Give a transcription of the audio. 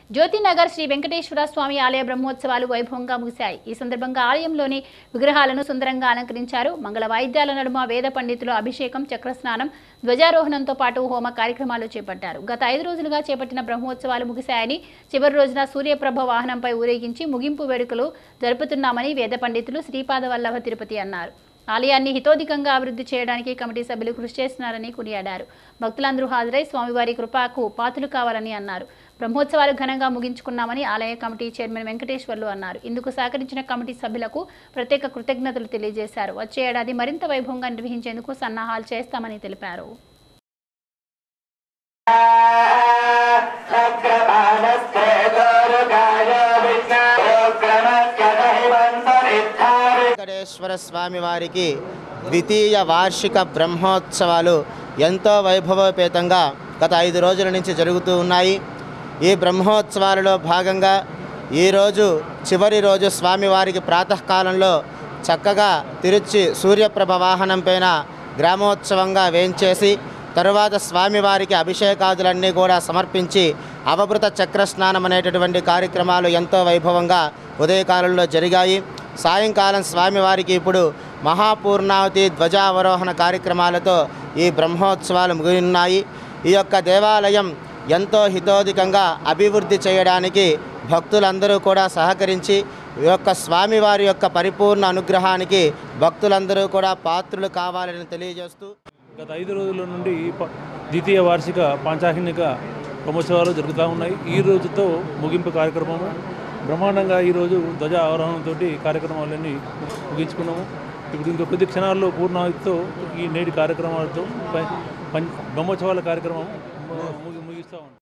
జ్యోతినగర్ శ్రీ వెంకటేశ్వర స్వామి ఆలయ బ్రహ్మోత్సవాలు వైభవంగా ముగిశాయి ఈ సందర్భంగా ఆలయంలోని విగ్రహాలను సుందరంగా అలంకరించారు మంగళ వాయిద్యాల నడుమ వేద పండితులు అభిషేకం చక్రస్నానం ధ్వజారోహణంతో పాటు హోమ కార్యక్రమాలు చేపట్టారు గత ఐదు రోజులుగా చేపట్టిన బ్రహ్మోత్సవాలు ముగిశాయని చివరి రోజున సూర్యప్రభ వాహనంపై ఊరేగించి ముగింపు వేడుకలు జరుపుతున్నామని వేద పండితులు శ్రీపాద వల్లభ తిరుపతి అన్నారు ఆలయాన్ని హితోధికంగా అభివృద్ధి చేయడానికి కమిటీ సభ్యులు కృషి చేస్తున్నారని కొనియాడారు భక్తులందరూ హాజరై స్వామివారి కృపకు పాత్రలు కావాలని అన్నారు బ్రహ్మోత్సవాలు ఘనంగా ముగించుకున్నామని ఆలయ కమిటీ చైర్మన్ వెంకటేశ్వర్లు అన్నారు ఇందుకు సహకరించిన కమిటీ సభ్యులకు ప్రత్యేక కృతజ్ఞతలు తెలియజేశారు వచ్చే ఏడాది మరింత వైభవంగా నిర్వహించేందుకు సన్నాహాలు చేస్తామని తెలిపారు వెంకటేశ్వర స్వామి వారికి ద్వితీయ వార్షిక బ్రహ్మోత్సవాలు ఎంతో వైభవోపేతంగా గత ఐదు రోజుల నుంచి జరుగుతూ ఉన్నాయి ఈ బ్రహ్మోత్సవాలలో భాగంగా ఈరోజు చివరి రోజు స్వామివారికి ప్రాతకాలంలో చక్కగా తిరుచి సూర్యప్రభ వాహనం పైన గ్రామోత్సవంగా వేంచేసి తరువాత స్వామివారికి అభిషేకాదులన్నీ కూడా సమర్పించి అవభృత చక్రస్నానం అనేటటువంటి కార్యక్రమాలు ఎంతో వైభవంగా ఉదయకాలంలో జరిగాయి సాయంకాలం స్వామివారికి ఇప్పుడు మహాపూర్ణావతి ధ్వజావరోహణ కార్యక్రమాలతో ఈ బ్రహ్మోత్సవాలు ముగిన్నాయి ఈ యొక్క దేవాలయం ఎంతో హితోధికంగా అభివృద్ధి చేయడానికి భక్తులందరూ కూడా సహకరించి ఈ యొక్క స్వామివారి యొక్క పరిపూర్ణ అనుగ్రహానికి భక్తులందరూ కూడా పాత్రులు కావాలని తెలియజేస్తూ గత ఐదు రోజుల నుండి ప- ద్వితీయ వార్షిక పాంచాహినిక బ్రహ్మోత్సవాలు జరుగుతూ ఉన్నాయి ఈ రోజుతో ముగింపు కార్యక్రమము బ్రహ్మాండంగా ఈరోజు ధ్వజ ఆవరణంతో కార్యక్రమాలన్నీ ముగించుకున్నాము ఇప్పుడు ఇంకో కొద్ది క్షణాల్లో పూర్ణాహుతితో ఈ నేటి కార్యక్రమాలతో ప- పం- బ్రహ్మోత్సవాల కార్యక్రమం ము- ముగి- ముగిస్తూ ఉన్నాం